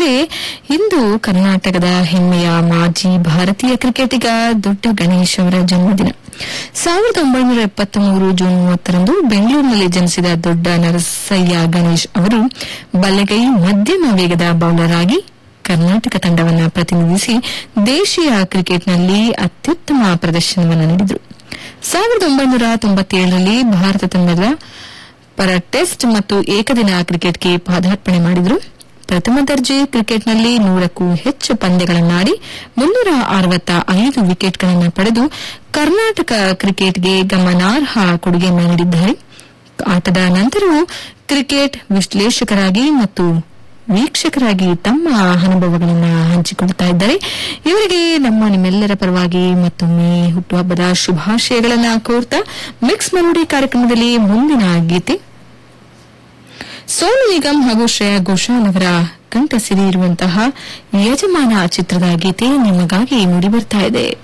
ಅಂದ್ರೆ ಇಂದು ಕರ್ನಾಟಕದ ಹೆಮ್ಮೆಯ ಮಾಜಿ ಭಾರತೀಯ ಕ್ರಿಕೆಟಿಗ ದೊಡ್ಡ ಗಣೇಶ್ ಅವರ ಜನ್ಮದಿನ ಸಾವಿರದ ಒಂಬೈನೂರ ಎಪ್ಪತ್ಮೂರು ಜೂನ್ ಮೂವತ್ತರಂದು ಬೆಂಗಳೂರಿನಲ್ಲಿ ಜನಿಸಿದ ದೊಡ್ಡ ನರಸಯ್ಯ ಗಣೇಶ್ ಅವರು ಬಲಗೈ ಮಧ್ಯಮ ವೇಗದ ಬೌಲರ್ ಆಗಿ ಕರ್ನಾಟಕ ತಂಡವನ್ನು ಪ್ರತಿನಿಧಿಸಿ ದೇಶೀಯ ಕ್ರಿಕೆಟ್ನಲ್ಲಿ ಅತ್ಯುತ್ತಮ ಪ್ರದರ್ಶನವನ್ನು ನೀಡಿದರು ಸಾವಿರದ ಒಂಬೈನೂರ ತೊಂಬತ್ತೇಳರಲ್ಲಿ ಭಾರತ ತಂಡದ ಪರ ಟೆಸ್ಟ್ ಮತ್ತು ಏಕದಿನ ಕ್ರಿಕೆಟ್ಗೆ ಪಾದಾರ್ಪಣೆ ಮಾಡಿದರು ಪ್ರಥಮ ದರ್ಜೆ ಕ್ರಿಕೆಟ್ನಲ್ಲಿ ನೂರಕ್ಕೂ ಹೆಚ್ಚು ಪಂದ್ಯಗಳನ್ನಾಡಿ ಮುನ್ನೂರ ಅರವತ್ತ ಐದು ವಿಕೆಟ್ಗಳನ್ನು ಪಡೆದು ಕರ್ನಾಟಕ ಕ್ರಿಕೆಟ್ಗೆ ಗಮನಾರ್ಹ ಕೊಡುಗೆಯನ್ನು ನೀಡಿದ್ದಾರೆ ಆಟದ ನಂತರವೂ ಕ್ರಿಕೆಟ್ ವಿಶ್ಲೇಷಕರಾಗಿ ಮತ್ತು ವೀಕ್ಷಕರಾಗಿ ತಮ್ಮ ಅನುಭವಗಳನ್ನು ಹಂಚಿಕೊಳ್ತಾ ಇದ್ದಾರೆ ಇವರಿಗೆ ನಮ್ಮ ನಿಮ್ಮೆಲ್ಲರ ಪರವಾಗಿ ಮತ್ತೊಮ್ಮೆ ಹುಟ್ಟುಹಬ್ಬದ ಶುಭಾಶಯಗಳನ್ನು ಕೋರ್ತಾ ಮಿಕ್ಸ್ ಮೆಲೋಡಿ ಕಾರ್ಯಕ್ರಮದಲ್ಲಿ ಮುಂದಿನ ಗೀತೆ ಸೋನು ನಿಗಮ್ ಹಾಗೂ ಶ್ರೇಯಾ ಘೋಷಾಲ್ ಅವರ ಕಂಠ ಸಿರಿ ಇರುವಂತಹ ಯಜಮಾನ ಚಿತ್ರದ ಗೀತೆ ನಿಮಗಾಗಿ ಮೂಡಿಬರ್ತಾ ಇದೆ